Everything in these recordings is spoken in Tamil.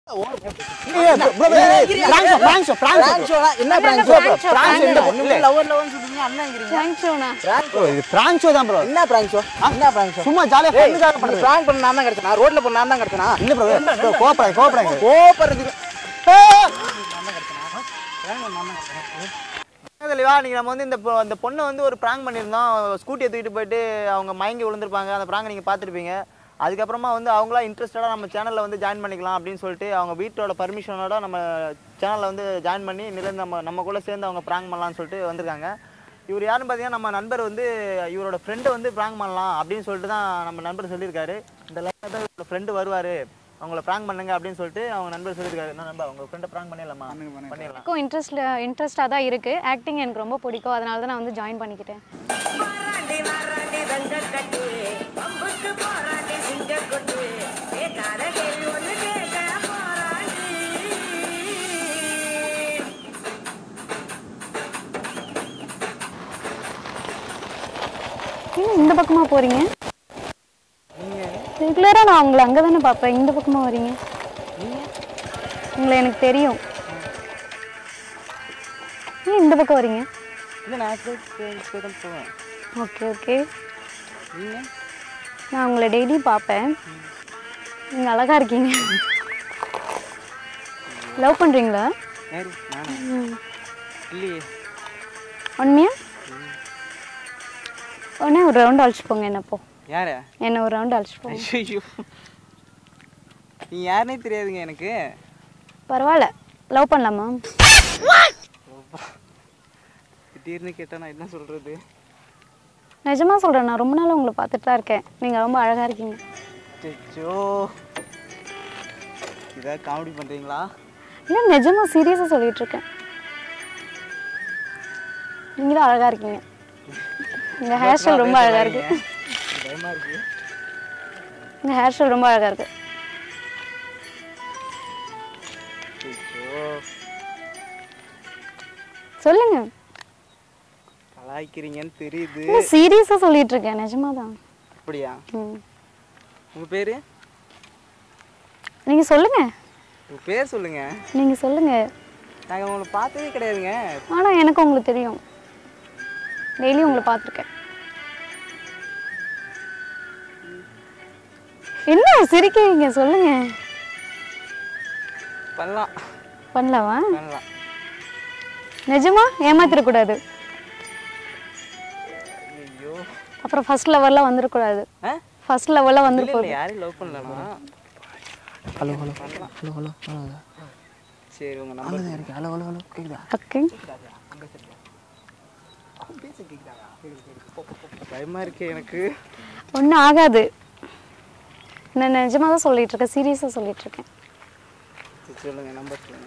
ஏய், bro, bro, bro, ஏய், prank show, prank show, prank show. Prank show னா என்ன prank bro, show? bro, prank show இந்த ஒண்ணுமே lover loverன்னு சொல்றீங்க, அண்ணங்கிறீங்க. தேங்க் யூண்ணா Prank bro, இது prank show தான் bro. என்ன prank show? என்ன prank show? சும்மா ஜாலியா ஏய், ஃபன்னுக்காக நீ பண்றது prank பண்ண நான் தான் கிடைச்சனா? ரோட்ல போன நான் தான் கிடைச்சனா? இல்ல bro, bro, கோவப்படாத, கோவப்படாத. கோவப்படுறதுக்கு தெளிவா நீங்க நம்ம வந்து இந்த பொ- அந்த பொண்ணை வந்து ஒரு ப்ராங்க் பண்ணியிருந்தோம் ஸ்கூட்டியை தூக்கிட்டு போயிட்டு அவங்க மயங்கி விழுந்திருப்பாங்க அந்த ப்ராங்க் நீங்க பார்த்துருப்பீங்க அதுக்கப்புறமா வந்து அவங்களா இன்ட்ரெஸ்டடாக நம்ம சேனலில் வந்து ஜாயின் பண்ணிக்கலாம் அப்படின்னு சொல்லிட்டு அவங்க வீட்டோட பர்மிஷனோட நம்ம சேனலில் வந்து ஜாயின் பண்ணி நிலந்து நம்ம நம்ம கூட சேர்ந்து அவங்க ப்ராங்க் பண்ணலாம்னு சொல்லிட்டு வந்திருக்காங்க இவர் யாருன்னு பார்த்தீங்கன்னா நம்ம நண்பர் வந்து இவரோட ஃப்ரெண்டை வந்து ப்ராங்க் பண்ணலாம் அப்படின்னு சொல்லிட்டு தான் நம்ம நண்பர் சொல்லியிருக்காரு இந்த லைனில் தான் இவரோட ஃப்ரெண்டு வருவார் அவங்கள ப்ராங்க் பண்ணுங்க அப்படின்னு சொல்லிட்டு அவங்க நண்பர் சொல்லியிருக்காரு என்ன நண்பர் உங்கள் ஃப்ரெண்டை ப்ராங்க் பண்ணிடலாமா பண்ணிடலாம் எனக்கும் இன்ட்ரெஸ்ட் இன்ட்ரெஸ்டாக தான் இருக்குது ஆக்டிங் எனக்கு ரொம்ப பிடிக்கும் அதனால தான் நான் வந்து ஜாயின் பண்ணிக்கிட்டேன் ஏன் இந்த பக்கமாக போகிறீங்க ரெகுலராக நான் உங்களை அங்கே தானே பார்ப்பேன் இந்த பக்கமாக வரீங்க உங்களை எனக்கு தெரியும் ஏன் இந்த பக்கம் வரீங்க இல்ல நான் போய் போய் போய் தான் போவேன் ஓகே ஓகே நீங்க நான் உங்களை டெய்லி பார்ப்பேன் நீங்கள் அழகா இருக்கீங்க லவ் பண்ணுறீங்களா யாரு நானா இல்லையே உண்மையா உடனே ஒரு ரவுண்ட் அழைச்சிட்டு போங்க என்ன போ யாரு என்ன ஒரு ரவுண்ட் அழைச்சிட்டு போங்க ஐயோ நீ யாருனே தெரியாதுங்க எனக்கு பரவாயில்ல லவ் பண்ணலாமா திடீர்னு கேட்டா நான் என்ன சொல்றது நிஜமா சொல்கிறேன் நான் ரொம்ப நாள் உங்களை பார்த்துட்டு தான் இருக்கேன் நீங்கள் ரொம்ப அழகாக இருக்கீங்க அச்சோ இதாக காமெடி பண்றீங்களா இல்லை நிஜமா சீரியஸாக சொல்லிட்டு இருக்கேன் நீங்கள் தான் அழகாக இருக்கீங்க உங்கள் ஹேர் ஸ்டைல் ரொம்ப அழகாக இருக்கு பயமா இருக்கு உங்கள் ஹேர் ஸ்டைல் ரொம்ப அழகாக இருக்கு அச்சோ சொல்லுங்க கலாய்க்கிறீங்கன்னு தெரியுது இல்லை சீரியஸாக சொல்லிட்டு இருக்கேன் நிஜமா தான் அப்படியா ம் உங்க பேரு நீங்கள் சொல்லுங்க உங்க பேர் சொல்லுங்க நீங்கள் சொல்லுங்க நாங்க உங்களை பார்த்ததே கிடையாதுங்க ஆனால் எனக்கு உங்களுக்கு தெரியும் டெய்லி உங்களை பார்த்துருக்கேன் என்ன சிரிக்கிறீங்க சொல்லுங்க பண்ணலாம் பண்ணலாமா பண்ணலாம் நிஜமா ஏமாத்திரக்கூடாது ஐயோ அப்புறம் ஃபர்ஸ்ட் லெவலில் வந்துடக்கூடாது ஆ ஃபர்ஸ்ட் லெவலில் இல்ல வந்துருப்போம் இல்ல யாரையும் லவ் பண்ணலனா hello hello hello hello hello சரி உங்க நம்பர் இருக்கு ஹலோ ஹலோ ஹலோ கேக்குதா ஓகே பயமா இருக்கு எனக்கு ஒன்றும் ஆகாது நான் நிஜமாக தான் சொல்லிட்டு இருக்கேன் சீரியஸாக சொல்லிட்டு இருக்கேன் சரி, சொல்லுங்க நம்பர் சொல்லுங்க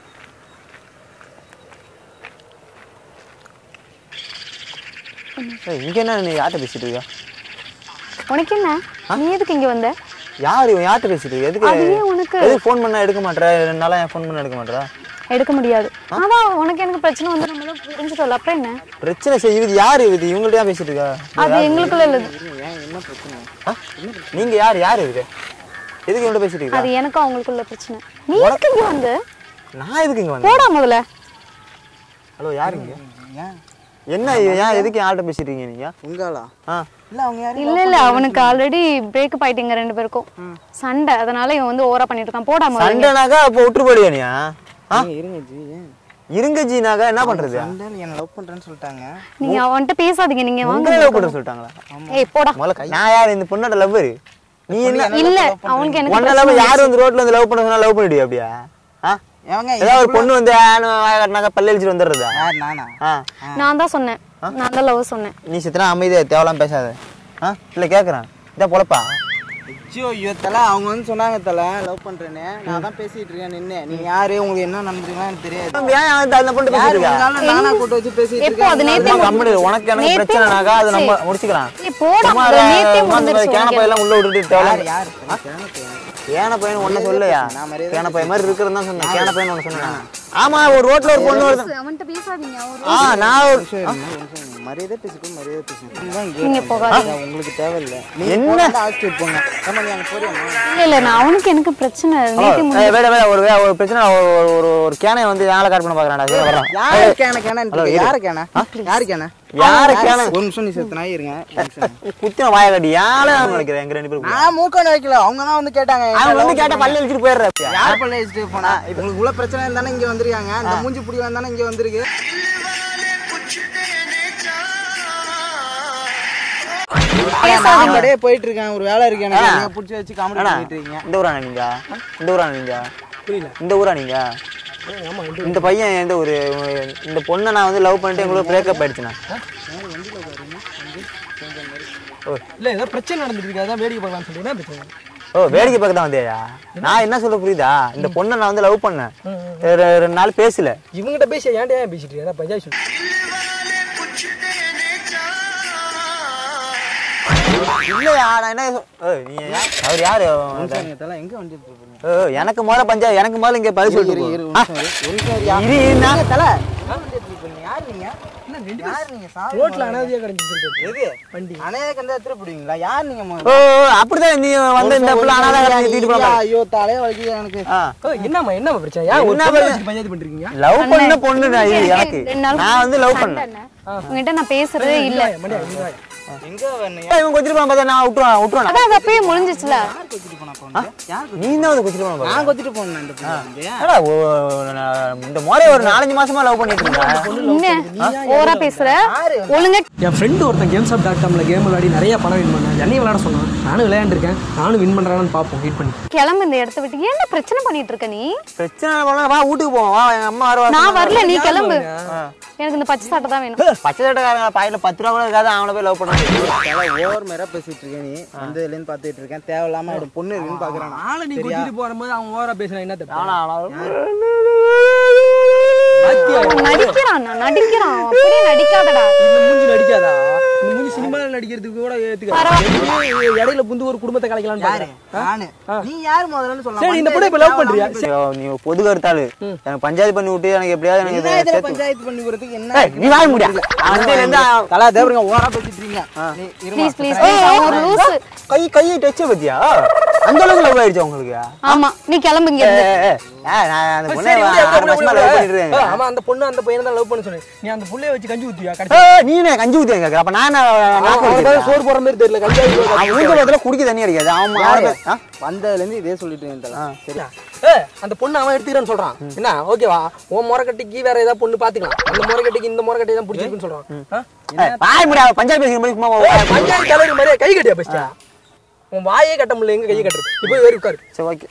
ஏய், இங்க என்ன நீ யார்கிட்ட பேசிட்டு இருக்க உனக்கு என்ன நீ எதுக்கு இங்கே வந்த யார் இவன் யார்கிட்ட பேசிட்டு இருக்க எதுக்கு அது ஏன் உனக்கு எதுக்கு ஃபோன் பண்ணா எடுக்க மாட்டேற ரெண்டு நாளா என் ஃபோன் பண்ண எடுக்க மாட்டேற எடுக்க முடியாது அதான் உனக்கு எனக்கு பிரச்சனை வந்து நம்ம தான் புரிஞ்சுட்டோம்ல அப்புறம் என்ன பிரச்சனை செய் இது யார் இது இவங்கள்ட்ட தான் பேசிட்டு இருக்கா அது எங்களுக்குள்ள இல்லது இருங்க, ஏன் என்ன பிரச்சனை ஆ? நீங்க யார் யார் இது எதுக்கு இவன்கிட்ட பேசிட்டு இருக்கா அது எனக்கும் அவங்களுக்குள்ள பிரச்சனை நீ எதுக்கு இங்க வந்து நான் எதுக்கு இங்க வந்தேன் போடா முதல்ல ஹலோ யார் இங்க ஏன் என்ன இது? ஏன் எதுக்கு யார்கிட்ட பேசிட்டு இருக்கீங்க நீங்க உங்களா ஆ இல்ல அவங்க யாரும் இல்ல இல்ல அவனுக்கு ஆல்ரெடி பிரேக்கப் ஆயிட்டீங்க ரெண்டு பேருக்கும் சண்டை அதனால இவன் வந்து ஓவரா பண்ணிட்டு இருக்கான் போடா முதல்ல சண்டைனாக்கா அப்போ விட்டு போடுவியா நீ ஆ? ஏங்க, இருங்க ஜி ஏன் இருங்க ஜீனாக்கா என்ன பண்றது சண்டைன்னு என்ன லவ் பண்றேன்னு சொல்லிட்டாங்க நீங்க அவன்கிட்ட பேசாதீங்க நீங்க வாங்க உங்களை லவ் பண்ண சொல்லிட்டாங்களா ஏய் போடா முதல்ல நான் யார் இந்த பொண்ணோட லவ்வர் நீ என்ன இல்ல அவனுக்கு எனக்கு உன்ன லவ் யார் வந்து ரோட்ல வந்து லவ் பண்ண சொன்னா லவ் பண்ணிடுவியா அப்படியா ஆ ஏங்க ஏதாவது ஒரு பொண்ணு வந்து ஆனு வாய கட்டினாக்கா பல்லழிச்சிட்டு வந்துடுறதா யார் நானா ஆ நான் தான் சொன்னேன் நான் தான் லவ் சொன்னேன் நீ சித்தனா அமைதியா தேவலாம் பேசாத ஆ இல்ல கேக்குறேன் இதான் பொழப்பா ஐயோ ஐயோ தல அவங்க வந்து சொன்னாங்க தல லவ் பண்றேன்னு நான் தான் பேசிட்டு இருக்கேன் நின்னு நீங்க யாரு உங்களுக்கு என்ன நடந்துருக்கா எனக்கு தெரியாது ஏன் அந்த அந்த பொண்ணு யாரு பேசிட்டு இருக்கா உங்களால நானா கூட்டு வச்சு பேசிட்டு எப்போ அது இருக்கேன் நேத்தே கம்முனு உனக்கு எனக்கு நேத்தே பிரச்சனைனாக்கா அது நம்ம சரி. முடிச்சுக்கலாம் ஏய் போடா சும்மா முதல்ல நேத்தே சும்மா இந்த முடிஞ்சிருச்சு கேன உனக்கு. பையெல்லாம் உள்ள விட்டுட்டு தேவலாம் யார் யார் கேன பையன் ஒன்ன சொல்லலையா நான் மரியாதை கேன பையன் மாதிரி இருக்கிறது தான் சொன்னேன் கேன பையன் ஒன்று சொன்னேன் ஆமா ஒரு ரோட்ல ஒரு பொண்ணு வருது அவன்கிட்ட பேசாதீங்க அவன் ஆ நான் ஒரு சரி, ஒரு நிமிஷம் இருங்க. மரியாதை பேசிட்டு மரியாதை பேசிட்டு நீங்க போகாதீங்க. உங்களுக்கு தேவையில்லை என்ன? என்ன ஆஸ்ட்ரேட் போங்க ஆமா நீ அங்க போறியாமா இல்ல இல்ல நான் அவனுக்கு எனக்கு பிரச்சனை நேத்து ஏய், வேட வேட ஒரு வே- ஒரு பிரச்சனை ஒரு ஒரு ஒரு கேனை வந்து யாரை காட் பண்ண பாக்குறான்டா சரி வர்றேன் யாரு கேன கேன யாரு கேன யாரு கேன யாரு கேன ஒரு நிமிஷம் நீ செத்து நாய் இருங்க ஒரு நிமிஷம். குத்தின வாய கட்டி யாரை நினைக்கிறேன் எங்க ரெண்டு பேரும் நான் மூக்க வைக்கல அவங்க தான் வந்து கேட்டாங்க அவங்க வந்து கேட்டா பல்லு வச்சுட்டு போயிடுற யார் பல்ல வச்சுட்டு போனா உங்களுக்கு உள்ள பிரச்சனை இருந்தானே இங்க வந்திருக்காங்க இந்த மூஞ்சி புடி வந்தானே இங்க வந்திருக்கு நான் அப்படியே போயிட்டு இருக்கேன் ஒரு வேலை இருக்கு எனக்கு நீங்க புடிச்சு வச்சு காமெடி பண்ணிட்டு இருக்கீங்க இந்த ஊரா நீங்க இந்த ஊரா நீங்க இந்த ஊரா நீங்க இந்த பையன் எந்த ஒரு இந்த பொண்ணை நான் வந்து லவ் பண்ணிட்டு எங்களுக்கு பிரேக்கப் ஆயிடுச்சுண்ணா இல்ல ஏதோ பிரச்சனை நடந்துட்டு இருக்கு அதான் வேடிக்கை பார்க்கலாம்னு சொல்லிட்டு என்ன பிரச்சனை ஓ வேடிக்கை பார்க்க தான் வந்தியா நான் என்ன சொல்ல புரியுதா இந்த பொண்ணை நான் வந்து லவ் பண்ணேன் ரெ- ரெண்டு நாள் பேசல இவங்ககிட்ட பேசி ஏன்டா ஏன் பேசிட்டு இருக்கா பஞ்சாயத்து சொல்லு இல்லையா நான் என்ன சொ- ஏய், நீ யா- அவர் யாரு இதெல்லாம் எங்க வண்டி எடுத்துட்டு போறீங்க ஏய், எனக்கு முதல்ல பஞ்சாயத்து எனக்கு முதல்ல இங்க பதில் சொல்லிட்டு இரு, போ. இரு, ஒரு ஆ, நிமிஷம் இரு. ஒரு நிமிஷம் இரு. யா- இரு, இரு, நான்- தல வண்டி எடுத்துட்டு போறீங்க யார் நீங்க என்ன ரெண்டு யார் நீங்க சாரி ரோட்ல அனாதையா கிடைச்சு சொல்லிட்டு எது வண்டி அநேக கண்டா எடுத்துட்டு போடுவீங்களா யார் நீங்க ஓ முதல்ல? ஓ, அப்படிதான் நீ வந்து இந்த பிள்ளை அனாதை தூக்கிட்டு போன ஐயா, ஐயோ தலைய வலிக்குது எனக்கு ஆ ஓ, என்னம்மா என்னம்மா பிரச்சனை ஏன் ஒரு என்ன பொண்ணை பிரச்சனை? வச்சுட்டு பஞ்சாயத்து பண்றீங்க லவ் பண்ண பொண்ணு நான் இது எனக்கு ரெண்டு நாள் நான் வந்து லவ் சண்டை பண்ணேன் என்ன? உங்ககிட்ட நான் பேசுறதே இல்ல மணி அடிங்க எங்க வேணும் ஏய், இவன் கொத்திட்டு போன பார்த்தா நான் விட்டுருவான் விட்டுருவான் அதான் அது அப்பயே முடிஞ்சிச்சுல யார் கொத்திட்டு போனா போன யார் நீ தான் வந்து கொத்திட்டு போன பாரு. நான் கொத்திட்டு போனேன் இந்த பிள்ளை வந்து என்னடா, ஓ, நான் இந்த முறை ஒரு நாலஞ்சு மாசமா லவ் பண்ணிட்டு இருந்தேன் என்ன ஓரா பேசுற ஒழுங்கா என் ஃப்ரெண்டு ஒருத்தன் கேம்ஸ் ஆப் டாட் காமில் கேம் விளையாடி நிறைய பணம் வின் பண்ணேன் என்னையும் விளையாட சொன்னான் நானும் விளையாண்டுருக்கேன் நானும் வின் பண்ணுறான்னு பார்ப்போம் வெயிட் பண்ணி கிளம்பு இந்த இடத்த விட்டு என்ன பிரச்சனை பண்ணிட்டு இருக்க நீ பிரச்சனை பண்ணா வா வீட்டுக்கு போவோம் வா எங்க அம்மா வருவா நான் வரல நீ கிளம்பு எனக்கு இந்த பச்சை சட்டை தான் வேணும் பச்சை சட்டக்காரங்க பாயில பத்து ரூபா கூட இருக்காது அவனை போய் லவ் பண்ண ஓவர் மேரா பேசிட்டு இருக்கேன் நீ வந்ததுல இருந்து பாத்துட்டு இருக்கேன் தேவையில்லாம ஒரு பொண்ணு இருக்குன்னு பாக்குறான் ஆளை நீ கூட்டிட்டு போகும்போது அவன் ஓவரா பேசுறான் என்ன தப்பு ஆனா அவன அவன் நடிக்கிறான் நான் நடிக்கிறான் அவன் அப்படியே நடிக்காதடா இந்த மூஞ்சி நடிக்காதா இந்த மூஞ்சி சினிமாவில் நடிக்கிறதுக்கு கூட ஏத்துக்க இடையில புந்து ஒரு குடும்பத்தை கலைக்கலாம்னு யாரு பாக்குறேன். நானு நீ யாரு முதல்ல சொல்லலாம் சரி இந்த பொண்ணை இப்ப லவ் பண்றியா ஐயோ, நீ பொது கருத்தாளு எனக்கு பஞ்சாயத்து பண்ணி விட்டு எனக்கு எப்படியாவது எனக்கு என்ன இதை இதுல சேர்த்து- பஞ்சாயத்து பண்ணி கொடுறதுக்கு என்ன ஏய், நீ வாய முடியா அந்த இருந்து தலா தேவருங்க ஓரா பேசிட்டு இருக்கீங்க நீ இருமா. ப்ளீஸ் ப்ளீஸ் அவன் ஒரு லூசு கை கையை டச்ச பத்தியா அந்த அளவுக்கு லவ் ஆயிடுச்சு உங்களுக்கு ஆமா நீ கிளம்புங்க ஏய், ஏய், ஏய், ஏய், நான் அந்த பொண்ணை சரி, விடு, ஆறு விடு, மாசமா விடு, லவ் விடு. பண்ணிட்டு இருக்கேன் ஏய், ஆமா அந்த பொண்ணு அந்த பையனை தான் லவ் பண்ண சொன்னேன் நீ அந்த புள்ளைய வச்சு கஞ்சி ஊத்துவியா கடைசி ஏய், நீ என்ன கஞ்சி ஊத்தி கேக்குற அப்ப நான் என்ன நாக்கு அவனுக்கு வலிக்குதா? சோறு போற மாதிரி தெரியல கஞ்சி ஊத்துவா. அவன் ஊத்த பத்தில குடிக்க தண்ணி அடிக்காது அவன் யாரு? அவனை போய்- ஆ? வந்ததுல இருந்து இதே சொல்லிட்டு இருக்கேன் தல சரி ஏய், அந்த பொண்ணு அவன் எடுத்துக்கிறேன்னு சொல்றான் என்ன ஓகேவா உன் முறைக்கட்டிக்கு வேற ஏதாவது பொண்ணு பாத்துக்கலாம் அந்த முறைக்கட்டிக்கு இந்த முறைக்கட்டி தான் பிடிச்சிருக்குன்னு சொல்றான் ஆ? ஏய், வாய முடியாது பஞ்சாயத்து பேசுகிற மாதிரி சும்மா ஏய், வா- பஞ்சாயத்து தலைவர் மாதிரியே கை கட்டியா பஸ்டா உன் வாயே கட்ட முடியல எங்க கையை கட்டுறது இப்போ வேறு உட்காரு சரி, ஓகே.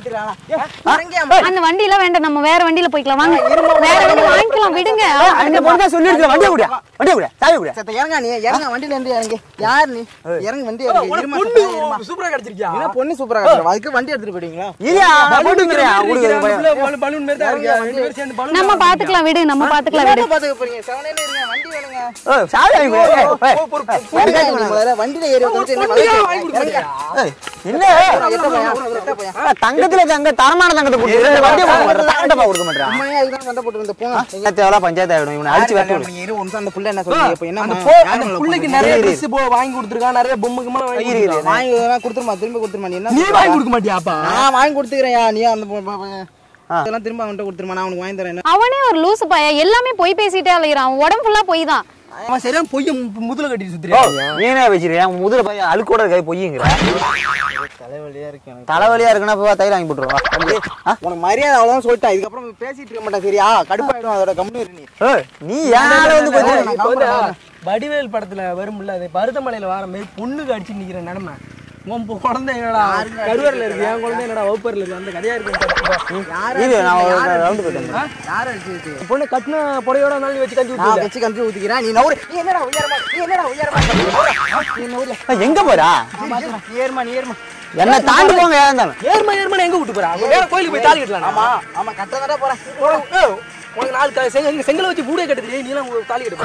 அந்த வண்டியில வேண்டாம் நம்ம வேற வண்டியில போய்க்கலாம் வாங்க வேற வண்டி வாங்கிக்கலாம் விடுங்க அந்த பொண்ணு தான் சொல்லிருக்கேன் வண்டியை விட வண்டியை விட சாவி விட சத்த இறங்க நீ இறங்க வண்டியில இருந்து இறங்க யார் நீ இறங்க வண்டி இறங்க உனக்கு இருமா பொண்ணு சத்த, இருமா. சூப்பரா கிடைச்சிருக்கியா என்ன பொண்ணு சூப்பரா கிடைச்சிருக்கு அதுக்கு வண்டி எடுத்துட்டு போயிட்டீங்களா இல்லையா பலூன் போட்டுக்கிறேன் இருக்கிற மாதிரி கொடுக்குறது இருக்கிற பலூன் பலூன் மாதிரி தான் இருக்கு. ரெண்டு பேரும் சேர்ந்து பலூன் நம்ம பாத்துக்கலாம் விடு நம்ம பாத்துக்கலாம் விடு என்ன பாத்துக்க போறீங்க செவனேன்னு இருங்க வண்டி வேணுங்க ஏய், சாவி வாங்கி கொடு. ஏய், ஏய், வண்டி வேணுங்க முதல்ல வண்டியில ஏறி உட்கார்ந்து என்ன பொண்ணுயா வளைக்க- வாங்கி கொடுக்க இறங்க. மாட்டியா? ஏய், என்ன எட்ட பையன், எட்ட பையன். ஆ, தங்கத்துல தங்க தரமான தங்கத்தை கொடுத்து ரெண்டு வண்டியை கொடுக்க மாட்டேன் தங்கத்தை கொடுக்க மாட்டேன் அம்மையா இதுதான் சண்டை போட்டு வந்த போங்க பஞ்சாயத்து பஞ்சாயத்து ஆயிடும் இவனை அடிச்சு வெட்ட விடு. நீங்க இரு, ஒரு நிமிஷம் அந்த புள்ள என்ன சொல்றீங்க இப்போ என்ன அந்த மா- போ- யார் அந்த மேல புள்ளைக்கு போறீங்க? நிறைய இரு, இரு. ட்ரெஸ் போ வாங்கி கொடுத்துருக்கான் நிறைய பொம்மை கிம்மை வாங்கி இரு, இரு, கொடுத்துருக்கான். வாங்கி வேணா கொடுத்துருமா திரும்ப கொடுத்துருமா நீ என்ன நீ சொல்ற? வாங்கி கொடுக்க மாட்டியாப்பா நான் வாங்கி கொடுத்துக்கிறேன் நீ அந்த பொ- பொ- பொ- இதெல்லாம் திரும்ப அவன்கிட்ட கொடுத்துருமா நான் அவனுக்கு வாங்கி தரேன் என்ன? அவனே ஒரு லூசு பையன் எல்லாமே போய் பேசிட்டே அலையிறான் அவன் உடம்பு ஃபுல்லா போய் தான் அவன் சரியா பொய்ய மு- முதுல கட்டிட்டு ஓ, சுத்துறியா நீ என்ன வச்சிருக்கேன் முதல்ல பையன் அழுக்கோட இருக்கா பொய்யுங்கிற தலைவலியா இருக்கு எனக்கு தலைவலியா இருக்குன்னா போய் தையல் வாங்கி போட்டுருவா உனக்கு மரியாதை அவ்வளவுதான் சொல்லிட்டேன் இதுக்கப்புறம் பேசிட்டு இருக்க மாட்டேன் சரியா கடுப்பாயிடும் அதோட கம்முனு இரு நீ ஏய், நீ யார வந்து கொஞ்சம் இப்ப வந்து வடிவேல் படத்துல வரும்ல அது பருத்தமலையில வார மாதிரி பொண்ணுக்கு அடிச்சு நிக்கிற நிலைமை உன் பொ- குழந்தை என்னடா கருவறையில இருக்கு என் குழந்தை என்னடா வகுப்பறையில இருக்கு அந்த கதையா இருக்கு யாரு இது நான் ஒரு யாரு ரவுண்டு போயிட்டேன் யார் அடிச்சு வச்சு பொண்ணு கட்டின புடையோட நாள் வச்சு கஞ்சி நான் ஊத்துல வச்சு கஞ்சி ஊத்திக்கிறேன் நீ நவுறு நீ என்னடா உயரமா நீ என்னடா உயரமா நீ நவுறு ஏய், எங்க போறா நான் பாத்துறேன் நீ ஏறுமா நீ ஏறுமா என்ன தாண்டி போங்க ஏந்தாலும் ஏர்மா ஏர்மா எங்க விட்டு போறா அவங்க வேற கோயிலுக்கு போய் தாலி கட்டலாம் ஆமா ஆமா கட்டதாடா போறேன் உனக்கு ஏய், உனக்கு நாலு க- செங்க- இங்க செங்கலை வச்சு பூடே கட்டுது நீ எல்லாம் தாலி கட்டு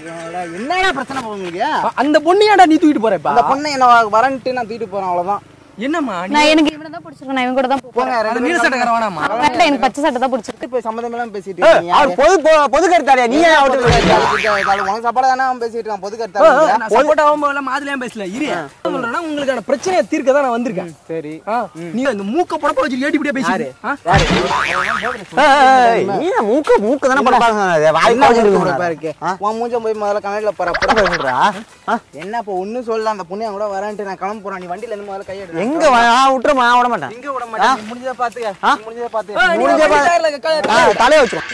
என்னடா பிரச்சனை போகுது உங்களுக்கு அந்த பொண்ணு ஏன்டா நீ தூக்கிட்டு போற இப்ப அந்த பொண்ணை என்ன வரன்ட்டு நான் தூக்கிட்டு போறேன் அவ்வளவுதான் என்னம்மா நீ நான் எனக்கு இவனை தான் பிடிச்சிருக்கு நான் இவன் கூட தான் போறேன் போங்க அந்த ரெண்டு நீல சட்டக்கார வேணாமா வேண்டாம் எனக்கு பச்சை சட்டை தான் பிடிச்சிருக்கு பேரும் போய் சம்மந்தம் இல்லாம பேசிட்டு இருக்கீங்க அவர் பொது பொ- பொது கருத்தாரியா நீ ஏன் அவர்கிட்ட உனக்கு உனக்கு சாப்பாடு தானே அவன் பேசிட்டு இருக்கான் பொது கருத்தா நான் சப்போர்ட் ஆகாம இல்ல மாதிரிலாம் பேசல இரு சொல்றேன்னா உங்களுக்கான பிரச்சனையை தீர்க்க தான் நான் வந்திருக்கேன் சரி ஆ, நீ இந்த மூக்க புடப்ப வச்சு ஏடி இப்படியே பேசி நீ என்ன மூக்கு மூக்கு தானே படப்பாங்க வாய் என்ன கோச்சிட்டு உனக்கு இருக்கா இருக்கு உன் மூஞ்ச போய் முதல்ல கண்ணாடியில போற சொல்றா என்ன இப்போ ஒன்னும் சொல்லல அந்த பொண்ணு என் கூட வரேன்ட்டு நான் கிளம்ப போறேன் நீ வண்டியில இருந்து முதல்ல கையெடு எங்க வா- ஆ, விட்டுருமா விட மாட்டேன் இங்க விட மாட்டேன் நீ முடிஞ்சதை பாத்துக்க நீ முடிஞ்சதை பாத்துக்க முடிஞ்ச பா- ஆ, தலைய வச்சிரும்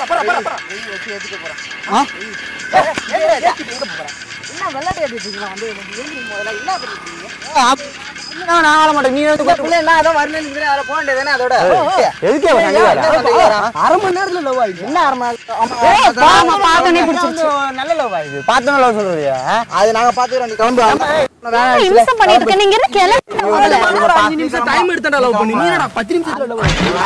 என்ன விளையாட்டு ஏத்திட்டு இருக்கீங்களா வந்து எனக்கு எழுந்திரி முதல்ல என்ன பண்ணிட்டு இருக்கீங்க நான் ஆள மாட்டேன் நீ வந்து இந்த புள்ள என்ன அதான் வரலன்னு சொல்லி அதில் போக வேண்டியதானே அதோட எதுக்கே ஏய், வண்டி ஏன் வேற? என்ன பண்றீங்க? அரை மணி நேரத்துல லவ் ஆயிடுச்சு என்ன அரை மணி நேரம்? ஆமா, ஏய், அதான். பாமா, பார்த்தோன்னே பிடிச்சிருச்சு. நல்ல love ஆ இது. பார்த்தோன்னே love சொல்றியா? அது நாங்க பாத்துக்கிறோம் நீ கிளம்பு என்ன இம்சம் பண்ணிட்டு இருக்க நீங்க என்ன கிளம்பி முதல்ல அஞ்சு நிமிஷம் டைம் எடுத்தாடா லவ் பண்ணி நீ என்னடா பத்து நிமிஷத்துல லவ்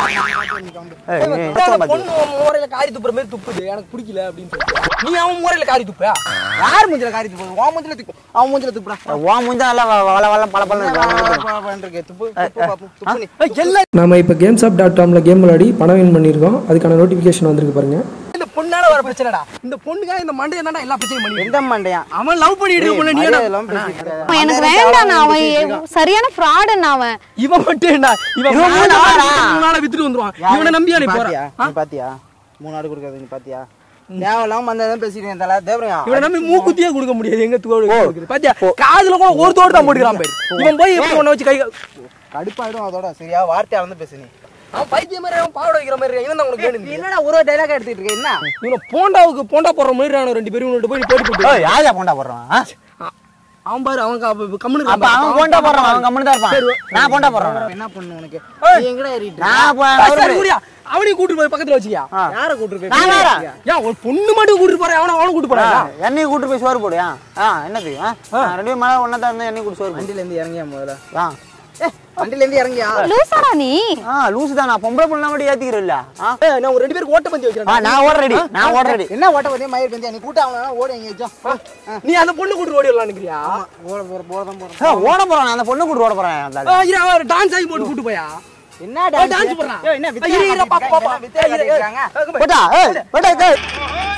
ஏய், நீ அந்த கஷ்டம் பாத்து. பொண்ணு உன் முறையில காரி துப்புற மாதிரி துப்புது எனக்கு பிடிக்கல அப்படின்னு சொல்லி நீ அவன் முறையில காரி துப்பா யார் மூஞ்சில காரி துப்பு உன் மூஞ்சில துப்பு அவன் மூஞ்சில துப்புடா உன் மூஞ்சி நல்லா வ- வள வள பள பளன்னு இருக்கு. இருக்கு துப்பு துப்பு பாப்போம் துப்பு நீ எல்லாம் நம்ம இப்போ கேம்ஸ் ஆப் டாட் காமில் கேம் விளையாடி பணம் வின் பண்ணியிருக்கோம் அதுக்கான நோட்டிஃபிகேஷன் வந்திருக்கு பாருங்க இந்த பொண்ணால வர பிரச்சனைடா இந்த பொண்ணுக்காக இந்த மண்டையை தான்டா எல்லா பிரச்சனையும் பண்ணி எந்த மண்டையா அவன் லவ் பண்ணிட்டு இருக்க பொண்ணு நீ என்ன எல்லாம் பேசிட்டு இருக்காத. அவன் எனக்கு வேண்டாம் நான் அவன் எ- சரியான ஃப்ராடுன்னு அவன் இவன் மட்டும் என்ன இவன் இவன் மூணு நாளா? மூணு நாளா வித்துட்டு வந்துருவான் இவனை நம்பியா நீ போற பாத்தியா நீ பாத்தியா மூணு நாடு கொடுக்காது நீ பாத்தியா தேவையில்லாம வந்ததான் பேசிட்டு இருக்கேன் தல தேவரையா இவனை நம்பி மூக்குத்தியே கொடுக்க முடியாது எங்க தோடு கொடுக்குது பாத்தியா காதுல கூட ஒரு தோடு தான் போட்டுக்கிறான் பேர் இவன் போய் எப்படி உன்னை வச்சு கை கடுப்பாயிடும் அதோட சரியா வார்த்தை அளந்து பேசு நீ அவன் பைத்திய மாதிரி அவன் பாவடை வைக்கிற மாதிரி இவன் தான் உனக்கு வேணும் என்னடா ஒரு டைலாக் எடுத்துட்டு இருக்க என்ன இவனை போண்டாவுக்கு போண்டா போடுற மாதிரி அவன் ரெண்டு பேரும் இவன்கிட்ட போய் நீ போட்டு போட்டு ஏய், யாரையா போண்டா போடுறான் ஆ? அவன் பாரு அவன் க- கம்முனு அப்ப அவன் போண்டா போடுறான் அவன் கம்முனு தான் இருப்பான் நான் போண்டா போடுறேன் என்ன பண்ணு உனக்கு நீ எங்கடா ஏறிட்டு இருக்க? நான் போ- இருக்கான். சரி, கூடியா? அவனையும் கூட்டிட்டு போய் பக்கத்துல வச்சுக்கியா யாரை கூட்டிட்டு போய் நான் வேற. ஏன் ஒரு பொண்ணு மட்டும் கூட்டிட்டு போறேன் அவனை அவனும் கூட்டிட்டு ஆ, போறான் எண்ணெய் கூட்டு போய் சோறு போடு ஆ ஆ, என்னது ஆ? ஆ, ரெண்டு பேரும் மேல ஒண்ணா தான் இருந்தா எண்ணெய் கூட்டு சோறு போடு வண்டியில இருந்து இறங்கியா முதல்ல ஆ வண்டியில இருந்து இறங்கியா லூசாடா நீ ஆ லூசு தான் நான் பொம்பளை பொண்ணு மட்டும் ஏத்திக்கிறேன் ஆ ஏய், நான் ஒரு ரெண்டு பேருக்கு ஓட்ட பந்தி ஆ, வைக்கிறேன் நான் ஓட ரெடி நான் ஓட ரெடி என்ன ஓட்ட பத்தியா மயிர் பந்தியா நீ கூட்ட அவனா ஓட எங்கேயாச்சும் நீ அந்த பொண்ணு கூட்டு ஓடி வரலாம் நினைக்கிறியா ஓட போற போறதான் போறோம் ஓட போறேன் நான் அந்த பொண்ணு கூட்டு ஓட போறேன் அந்த ஆளு. ஆ, இரு, அவன் டான்ஸ் ஆகி போட்டு கூட்டு போயா என்ன ஏய், டான்ஸ் போடுறான் ஏய், என்ன வித்தியா இரு, இரு, பாப்பா, காட்டிட்டு பாப்பா. இருக்காங்க? வித்தியா ஏய், இரு, காட்டிட்டு ஏய். இருக்காங்க? போட்டா ஏய் போட்டா ஏய்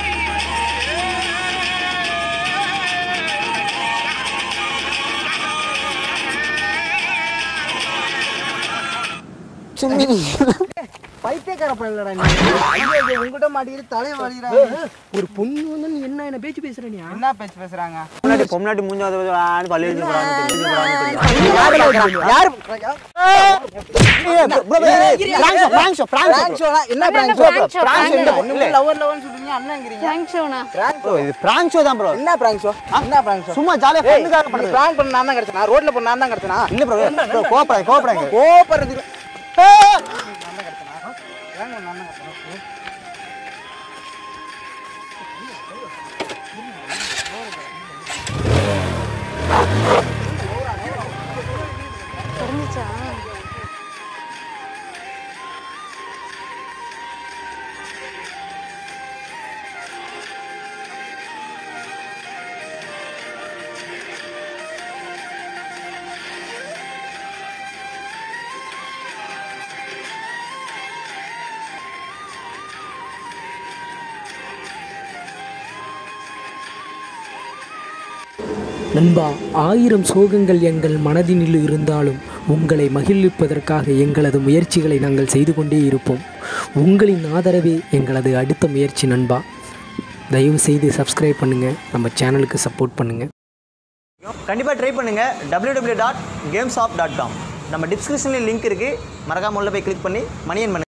சும்மி பைத்தியக்கார பையலடா நீ ஐயோ, ஐயோ, உன்கிட்ட மாட்டிக்கிட்டு தலைய வலிக்கிறாங்க ஒரு பொண்ணு வந்து நீ என்ன என்ன பேச்சு பேசுற நீ என்ன பேச்சு பேசுறாங்க பொம்னாட்டி பொம்னாட்டி மூஞ்சி வந்து ஆடு பல்லு எடுத்து போறாங்க யாரு prank show prank prank show show னா என்ன prank show? prank show, prank prank show. show. ஒண்ணுமே lover loverன்னு சொல்றீங்க, அண்ணங்கிறீங்க. தேங்க்ஸ் ஷோனா prank show. இது பிராங்க் ஷோ தான் ப்ரோ என்ன prank show? என்ன prank show? சும்மா ஜாலியா ஏய், ஃபன்னுக்காக நீ பண்றது prank பண்ண நான் தான் கிடைச்சேனா? ரோட்ல போன நான் தான் கிடைச்சேனா? இல்ல ப்ரோ ப்ரோ கோபப்படாத கோபப்படாங்க கோவப்படுறதுக்கு தெரிஞ்சுச்சா நண்பா ஆயிரம் சோகங்கள் எங்கள் மனதினில் இருந்தாலும் உங்களை மகிழ்விப்பதற்காக எங்களது முயற்சிகளை நாங்கள் செய்து கொண்டே இருப்போம் உங்களின் ஆதரவே எங்களது அடுத்த முயற்சி நண்பா தயவு செய்து சப்ஸ்கிரைப் பண்ணுங்கள் நம்ம சேனலுக்கு சப்போர்ட் பண்ணுங்கள் கண்டிப்பாக ட்ரை பண்ணுங்க W W dot games off dot com நம்ம டிஸ்கிரிப்ஷனில் லிங்க் இருக்குது மறக்காம உள்ள போய் கிளிக் பண்ணி மணியன் பண்ணுங்க